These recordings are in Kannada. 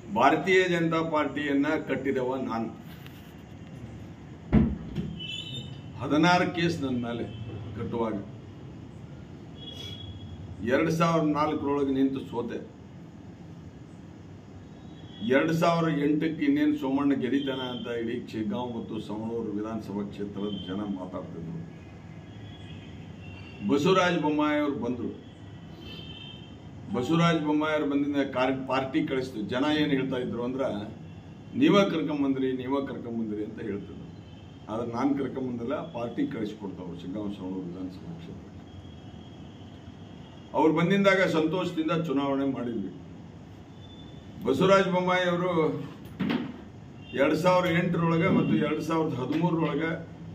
ಭಾರತೀಯ ಜನತಾ ಪಾರ್ಟಿಯನ್ನ ಕಟ್ಟಿದವ ನಾನು ಹದಿನಾರು ಕೇಸ್ ನನ್ನ ಮೇಲೆ ಕಟ್ಟುವಾಗ ಎರಡು ಸಾವಿರದ ನಾಲ್ಕರೊಳಗೆ ನಿಂತು ಸೋತೆ ಎರಡು ಸಾವಿರ ಎಂಟಕ್ಕೆ ಇನ್ನೇನು ಸೋಮಣ್ಣ ಗೆದಿತಾನ ಅಂತ ಇಡೀ ಶಿಗ್ಗಾಂವ್ ಮತ್ತು ಸವಣೂರು ವಿಧಾನಸಭಾ ಕ್ಷೇತ್ರದ ಜನ ಮಾತಾಡ್ತಿದ್ರು ಬಸವರಾಜ ಬೊಮ್ಮಾಯಿ ಅವರು ಬಂದರು ಬಸವರಾಜ ಬೊಮ್ಮಾಯಿ ಅವರು ಬಂದಿಂದ ಕಾರ್ ಪಾರ್ಟಿ ಕಳಿಸ್ತು ಜನ ಏನು ಹೇಳ್ತಾ ಇದ್ರು ಅಂದ್ರೆ ನೀವ ಕರ್ಕೊಂಬಂದ್ರಿ ನೀವ ಕರ್ಕೊಂಬಂದ್ರಿ ಅಂತ ಹೇಳ್ತಿದ್ರು ಆದ್ರೆ ನಾನು ಕರ್ಕೊಂಬಂದಿಲ್ಲ ಪಾರ್ಟಿ ಕಳಿಸ್ಕೊಡ್ತಾವ್ರು ಶಿಗ್ಗಾಂವ್ ಸವಣೂರು ವಿಧಾನಸಭಾ ಕ್ಷೇತ್ರಕ್ಕೆ ಅವ್ರು ಬಂದಿಂದಾಗ ಸಂತೋಷದಿಂದ ಚುನಾವಣೆ ಮಾಡಿದ್ವಿ ಬಸವರಾಜ ಬೊಮ್ಮಾಯಿ ಅವರು ಎರಡ್ ಸಾವಿರದ ಎಂಟರೊಳಗೆ ಮತ್ತು ಎರಡ್ ಸಾವಿರದ ಹದಿಮೂರರೊಳಗೆ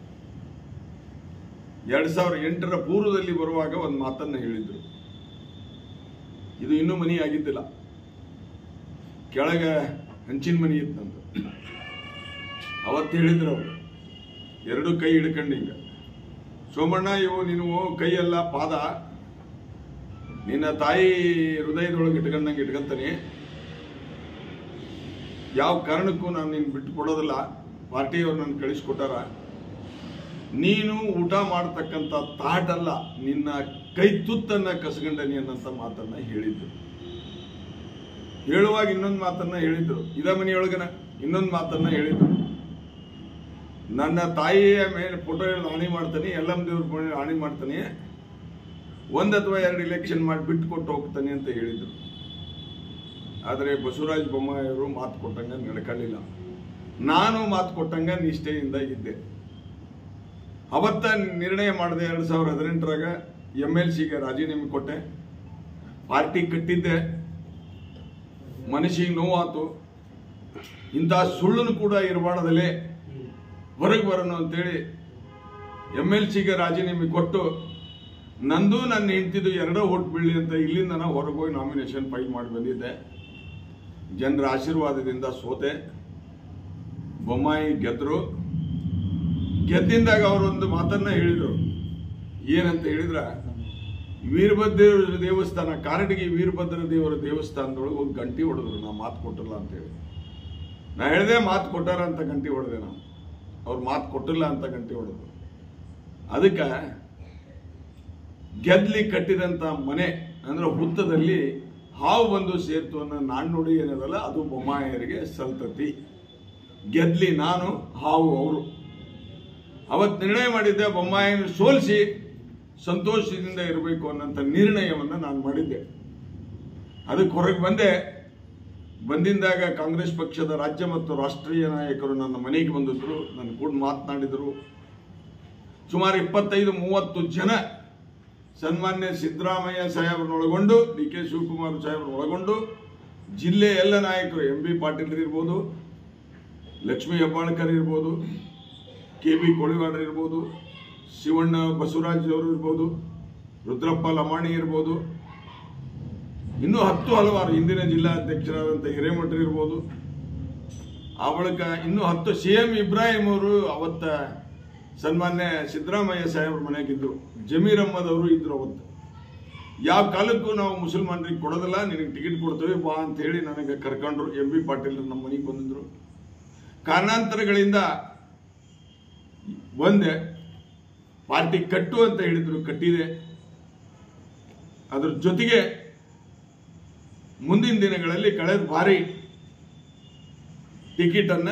ಎರಡ್ ಸಾವಿರದ ಎಂಟರ ಪೂರ್ವದಲ್ಲಿ ಬರುವಾಗ ಒಂದು ಮಾತನ್ನ ಹೇಳಿದ್ರು ಇದು ಇನ್ನೂ ಮನಿ ಆಗಿದ್ದಿಲ್ಲ ಕೆಳಗೆ ಹಂಚಿನ ಮನಿ ಇತ್ತಂತ ಅವತ್ತು ಹೇಳಿದ್ರು ಅವರು ಎರಡು ಕೈ ಹಿಡ್ಕೊಂಡು ಹಿಂಗ ಸೋಮಣ್ಣ ಇವು ನೀನು ಕೈಯೆಲ್ಲ ಪಾದ ನಿನ್ನ ತಾಯಿ ಹೃದಯದೊಳಗೆ ಇಟ್ಕೊಂಡಂಗೆ ಇಟ್ಕೊಂತಾನೆ ಯಾವ ಕಾರಣಕ್ಕೂ ನಾನು ನಿನ್ ಬಿಟ್ಟು ಕೊಡೋದಿಲ್ಲ ಪಾರ್ಟಿಯವ್ರು ನನ್ನ ಕಳಿಸ್ಕೊಟ್ಟಾರ ನೀನು ಊಟ ಮಾಡತಕ್ಕಂಥ ತಾಟಲ್ಲ ನಿನ್ನ ಕೈ ತುತ್ತನ್ನ ಕಸಗಂಡನಿ ಅನ್ನಂತ ಮಾತನ್ನ ಹೇಳಿದ್ರು ಹೇಳುವಾಗ ಇನ್ನೊಂದು ಮಾತನ್ನ ಹೇಳಿದ್ರು ಇದ ಮನೆಯೊಳಗನ ಇನ್ನೊಂದು ಮಾತನ್ನ ಹೇಳಿದ್ರು ನನ್ನ ತಾಯಿಯ ಮೇಲೆ ಫೋಟೋ ಹಿಡಿದು ಹಾನಿ ಮಾಡ್ತಾನೆ ಎಲ್ಲಮ್ಮ ದೇವ್ರ ಮೇಲೆ ಹಾನಿ ಮಾಡ್ತಾನೆ ಒಂದ್ ಅಥವಾ ಎರಡು ಇಲೆಕ್ಷನ್ ಮಾಡಿ ಬಿಟ್ಟು ಕೊಟ್ಟು ಹೋಗ್ತಾನೆ ಅಂತ ಹೇಳಿದ್ರು ಆದರೆ ಬಸವರಾಜ ಬೊಮ್ಮಾಯಿ ಅವರು ಮಾತು ಕೊಟ್ಟಂಗ ನಡ್ಕೊಳ್ಳಿಲ್ಲ ನಾನು ಮಾತು ಕೊಟ್ಟಂಗ ನಿಷ್ಠೆಯಿಂದ ಇದ್ದೆ ಅವತ್ತ ನಿರ್ಣಯ ಮಾಡಿದೆ ಎರಡ್ ಸಾವಿರದ ಹದಿನೆಂಟರಾಗ ಎಮ್ ಎಲ್ ಸಿಗೆ ರಾಜೀನಾಮೆ ಕೊಟ್ಟೆ ಪಾರ್ಟಿ ಕಟ್ಟಿದ್ದೆ ಮನಸ್ಸಿಗೆ ನೋವಾತು ಇಂಥ ಸುಳ್ಳನ್ನು ಕೂಡ ಇರಬಾರ್ದಲ್ಲೇ ಹೊರಗೆ ಬರೋಣ ಅಂತೇಳಿ ಎಮ್ ಎಲ್ ಸಿಗೆ ರಾಜೀನಾಮೆ ಕೊಟ್ಟು ನಂದು ನನ್ನ ಹೆಂಡತಿದು ಎರಡೋ ಓಟ್ ಬೀಳಿ ಅಂತ ಇಲ್ಲಿಂದ ನಾವು ಹೊರಗೆ ಹೋಗಿ ನಾಮಿನೇಷನ್ ಫೈಲ್ ಮಾಡಿ ಬಂದಿದ್ದೆ ಜನರ ಆಶೀರ್ವಾದದಿಂದ ಸೋತೆ ಬೊಮ್ಮಾಯಿ ಗೆದ್ರು ಗೆದ್ದಿಂದಾಗ ಅವರೊಂದು ಮಾತನ್ನ ಹೇಳಿದ್ರು ಏನಂತ ಹೇಳಿದ್ರ ವೀರಭದ್ರ ದೇವಸ್ಥಾನ ಕಾರಟಗಿ ವೀರಭದ್ರ ದೇವರ ದೇವಸ್ಥಾನದೊಳಗೆ ಹೋಗಿ ಗಂಟಿ ಹೊಡೆದ್ರು ನಾ ಮಾತು ಕೊಟ್ಟಿಲ್ಲ ಅಂತೇಳಿ ನಾ ಹೇಳಿದೆ ಮಾತು ಕೊಟ್ಟಾರ ಅಂತ ಗಂಟಿ ಹೊಡೆದೆ ನಾವು ಅವ್ರು ಮಾತು ಕೊಟ್ಟಿಲ್ಲ ಅಂತ ಗಂಟಿ ಹೊಡೆದ್ರು ಅದಕ್ಕೆ ಗೆದ್ಲಿ ಕಟ್ಟಿದಂತ ಮನೆ ಅಂದ್ರೆ ಹುತ್ತದಲ್ಲಿ ಹಾವು ಬಂದು ಸೇರ್ತು ಅನ್ನೋ ನಾಣ್ಣುಡಿ ಏನದಲ್ಲ ಅದು ಬೊಮ್ಮಾಯರಿಗೆ ಸಲ್ತತಿ ಗೆದ್ಲಿ ನಾನು ಹಾವು ಅವರು ಅವತ್ತು ನಿರ್ಣಯ ಮಾಡಿದ್ದೆ ಬೊಮ್ಮಾಯಿನ ಸೋಲಿಸಿ ಸಂತೋಷದಿಂದ ಇರಬೇಕು ಅನ್ನೋಂಥ ನಿರ್ಣಯವನ್ನು ನಾನು ಮಾಡಿದ್ದೆ ಅದಕ್ಕೆ ಹೊರಗೆ ಬಂದೆ ಬಂದಿಂದಾಗ ಕಾಂಗ್ರೆಸ್ ಪಕ್ಷದ ರಾಜ್ಯ ಮತ್ತು ರಾಷ್ಟ್ರೀಯ ನಾಯಕರು ನನ್ನ ಮನೆಗೆ ಬಂದಿದ್ರು ನನ್ನ ಕೂಡ ಮಾತನಾಡಿದರು ಸುಮಾರು ಇಪ್ಪತ್ತೈದು ಮೂವತ್ತು ಜನ ಸನ್ಮಾನ್ಯ ಸಿದ್ದರಾಮಯ್ಯ ಸಾಹೇಬ್ರನ್ನ ಒಳಗೊಂಡು ಡಿ ಕೆ ಶಿವಕುಮಾರ್ ಸಾಹೇಬ್ರನ್ನ ಒಳಗೊಂಡು ಜಿಲ್ಲೆಯ ಎಲ್ಲ ನಾಯಕರು ಎಂ ಬಿ ಪಾಟೀಲ್ ಇರ್ಬೋದು ಲಕ್ಷ್ಮೀ ಹೆಬ್ಬಾಳ್ಕರ್ ಇರ್ಬೋದು ಕೆ ಬಿ ಕೋಳಿವಾಡ್ರ ಇರ್ಬೋದು ಶಿವಣ್ಣ ಬಸವರಾಜ್ ಅವರು ಇರ್ಬೋದು ರುದ್ರಪ್ಪ ಲಮಾಣಿ ಇರ್ಬೋದು ಇನ್ನೂ ಹತ್ತು ಹಲವಾರು ಹಿಂದಿನ ಜಿಲ್ಲಾಧ್ಯಕ್ಷರಾದಂಥ ಹಿರೇಮಠರು ಇರ್ಬೋದು ಆ ಬಳಿಕ ಇನ್ನೂ ಹತ್ತು ಸಿ ಎಂ ಇಬ್ರಾಹಿಂ ಅವರು ಅವತ್ತ ಸನ್ಮಾನ್ಯ ಸಿದ್ದರಾಮಯ್ಯ ಸಾಹೇಬ್ರ ಮನೆಯಾಗಿದ್ರು ಜಮೀರ್ ಅಹ್ಮದ್ ಅವರು ಇದ್ರು ಅವತ್ತು ಯಾವ ಕಾಲಕ್ಕೂ ನಾವು ಮುಸಲ್ಮಾನರಿಗೆ ಕೊಡೋದಿಲ್ಲ ನಿನಗೆ ಟಿಕೆಟ್ ಕೊಡ್ತೇವೆ ಬಾ ಅಂತ ಹೇಳಿ ನನಗೆ ಕರ್ಕೊಂಡ್ರು ಎಂ ಬಿ ಪಾಟೀಲ್ ನಮ್ಮ ಮನೆಗೆ ಬಂದಿದ್ರು ಕಾರಣಾಂತರಗಳಿಂದ ಬಂದೆ ಪಾರ್ಟಿ ಕಟ್ಟು ಅಂತ ಹೇಳಿದ್ರು ಕಟ್ಟಿದೆ ಅದ್ರ ಜೊತೆಗೆ ಮುಂದಿನ ದಿನಗಳಲ್ಲಿ ಕಳೆದ ಬಾರಿ ಟಿಕೆಟ್ ಅನ್ನ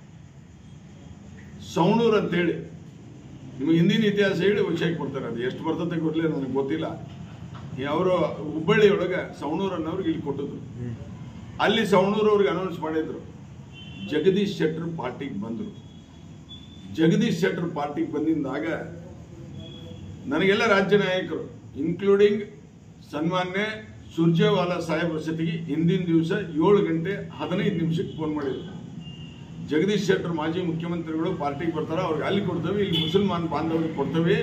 ಸವಣೂರ್ ಅಂತೇಳಿ ನಿಮಗೆ ಹಿಂದಿನ ಇತಿಹಾಸ ಹೇಳಿ ವಿಷಯಕ್ಕೆ ಕೊಡ್ತಾರೆ ಅದು ಎಷ್ಟು ಬರ್ತದೆ ಗೊತ್ತಿಲ್ಲ ನನಗೆ ಗೊತ್ತಿಲ್ಲ ಅವರು ಹುಬ್ಬಳ್ಳಿ ಒಳಗೆ ಸವಣೂರ್ ಅನ್ನೋರ್ಗೆ ಇಲ್ಲಿ ಕೊಟ್ಟಿದ್ರು ಅಲ್ಲಿ ಸವಣೂರ್ ಅವ್ರಿಗೆ ಅನೌನ್ಸ್ ಮಾಡಿದ್ರು ಜಗದೀಶ್ ಶೆಟ್ಟರ್ ಪಾರ್ಟಿಗೆ ಬಂದರು ಜಗದೀಶ್ ಶೆಟ್ಟರ್ ಪಾರ್ಟಿಗೆ ಬಂದಿಂದಾಗ ನನಗೆಲ್ಲ ರಾಜ್ಯ ನಾಯಕರು ಇನ್ಕ್ಲೂಡಿಂಗ್ ಸನ್ಮಾನ್ಯ ಸುರ್ಜೇವಾಲಾ ಸಾಹೇಬ್ರ ಜೊತೆಗೆ ಹಿಂದಿನ ದಿವಸ ಏಳು ಗಂಟೆ ಹದಿನೈದು ನಿಮಿಷಕ್ಕೆ ಫೋನ್ ಮಾಡಿದ್ರು ಜಗದೀಶ್ ಶೆಟ್ಟರ್ ಮಾಜಿ ಮುಖ್ಯಮಂತ್ರಿಗಳು ಪಾರ್ಟಿಗೆ ಬರ್ತಾರೆ ಅವ್ರಿಗೆ ಅಲ್ಲಿ ಕೊಡ್ತೇವೆ ಇಲ್ಲಿ ಮುಸಲ್ಮಾನ್ ಬಾಂಧವರಿಗೆ ಕೊಡ್ತೇವೆ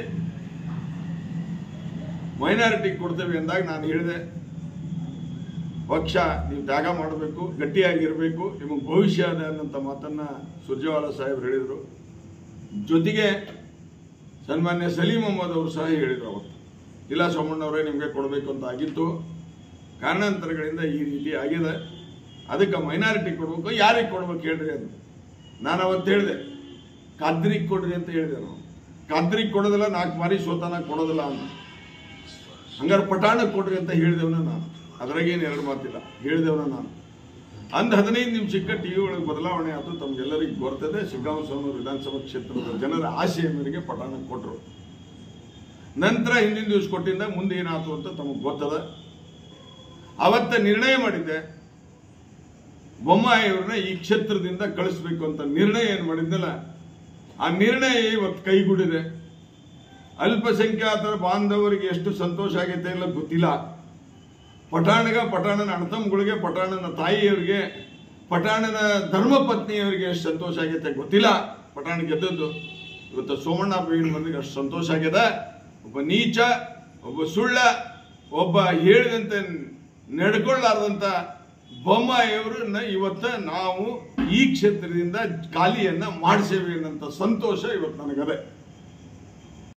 ಮೈನಾರಿಟಿಗೆ ಕೊಡ್ತೇವೆ ಅಂದಾಗ ನಾನು ಹೇಳಿದೆ ಪಕ್ಷ ನೀವು ತ್ಯಾಗ ಮಾಡಬೇಕು ಗಟ್ಟಿಯಾಗಿರಬೇಕು ನಿಮಗೆ ಭವಿಷ್ಯ ಅದ ಅನ್ನೋಂಥ ಮಾತನ್ನ ಸುರ್ಜೇವಾಲಾ ಸಾಹೇಬ್ರು ಹೇಳಿದರು ಜೊತೆಗೆ ಸನ್ಮಾನ್ಯ ಸಲೀಂ ಅಹಮದ್ ಅವರು ಸಹ ಹೇಳಿದರು ಅವತ್ತು ಇಲ್ಲ ಸೋಮಣ್ಣವರೇ ನಿಮಗೆ ಕೊಡಬೇಕು ಅಂತ ಆಗಿತ್ತು ಕಾರಣಾಂತರಗಳಿಂದ ಈ ರೀತಿ ಆಗಿದೆ ಅದಕ್ಕೆ ಮೈನಾರಿಟಿ ಕೊಡ್ಬೇಕು ಯಾರಿಗೆ ಕೊಡ್ಬೇಕು ಹೇಳ್ರಿ ಅದು ನಾನು ಅವತ್ತು ಹೇಳಿದೆ ಕಾದ್ರಿಗೆ ಕೊಡ್ರಿ ಅಂತ ಹೇಳಿದೆ ನಾವು ಕಾದ್ರಿಗೆ ಕೊಡೋದಿಲ್ಲ ನಾಲ್ಕು ಮಾರಿ ಸೋತಾನ ಕೊಡೋದಿಲ್ಲ ಅಂತ ಹಂಗಾರೆ ಪಟಾಣಕ್ಕೆ ಕೊಡ್ರಿ ಅಂತ ಹೇಳಿದವನ ನಾನು ಅದ್ರಾಗೇನು ಎರಡು ಮಾತಿಲ್ಲ ಹೇಳಿದವನ ನಾನು ಅಂದ್ ಹದಿನೈದು ನಿಮಿಷಕ್ಕೆ ಟಿ ವಿ ಒಳಗೆ ಬದಲಾವಣೆ ಆಯ್ತು ತಮ್ಗೆಲ್ಲರಿಗೂ ಗೊರ್ತದೆ ಶಿಗ್ಗಾಂವ ಸೋಮನೂರು ವಿಧಾನಸಭಾ ಕ್ಷೇತ್ರದ ಜನರ ಆಶೆಯ ಮೇರೆಗೆ ಪಟಾಣಕ್ಕೆ ಕೊಟ್ಟರು ನಂತರ ಹಿಂದಿನ ದಿವಸ ಕೊಟ್ಟಿಂದ ಮುಂದೆ ಏನಾಯ್ತು ಅಂತ ತಮಗೆ ಗೊತ್ತದ ಅವತ್ತ ನಿರ್ಣಯ ಮಾಡಿದ್ದೆ ಬೊಮ್ಮಾಯಿಯವ್ರನ್ನ ಈ ಕ್ಷೇತ್ರದಿಂದ ಕಳಿಸ್ಬೇಕು ಅಂತ ನಿರ್ಣಯ ಏನು ಮಾಡಿದ್ನಲ್ಲ ಆ ನಿರ್ಣಯ ಇವತ್ತು ಕೈಗೂಡಿದೆ ಅಲ್ಪಸಂಖ್ಯಾತರ ಬಾಂಧವರಿಗೆ ಎಷ್ಟು ಸಂತೋಷ ಆಗೈತೆ ಇಲ್ಲ ಗೊತ್ತಿಲ್ಲ ಪಠಾಣಗ ಪಠಾಣನ ಅಣ್ಣತಮ್ಮಗಳಿಗೆ ಪಠಾಣನ ತಾಯಿಯವರಿಗೆ ಪಠಾಣನ ಧರ್ಮಪತ್ನಿಯವರಿಗೆ ಎಷ್ಟು ಸಂತೋಷ ಆಗೈತೆ ಗೊತ್ತಿಲ್ಲ ಪಠಾಣ ಗೆದ್ದದ್ದು ಇವತ್ತು ಸೋಮಣ್ಣ ಬೇವಿನ ಮಂದಿಗೆ ಅಷ್ಟು ಸಂತೋಷ ಆಗ್ಯದ ಒಬ್ಬ ನೀಚ ಒಬ್ಬ ಸುಳ್ಳ ಒಬ್ಬ ಹೇಳಿದಂತೆ ನಡ್ಕೊಳ್ಳಾರ್ದಂತ ಬೊಮ್ಮಾಯಿಯವ್ರನ್ನ ಇವತ್ತ ನಾವು ಈ ಕ್ಷೇತ್ರದಿಂದ ಖಾಲಿಯನ್ನ ಮಾಡಿಸೇವೆ ಅನ್ನಂತ ಸಂತೋಷ ಇವತ್ತು ನನಗದೆ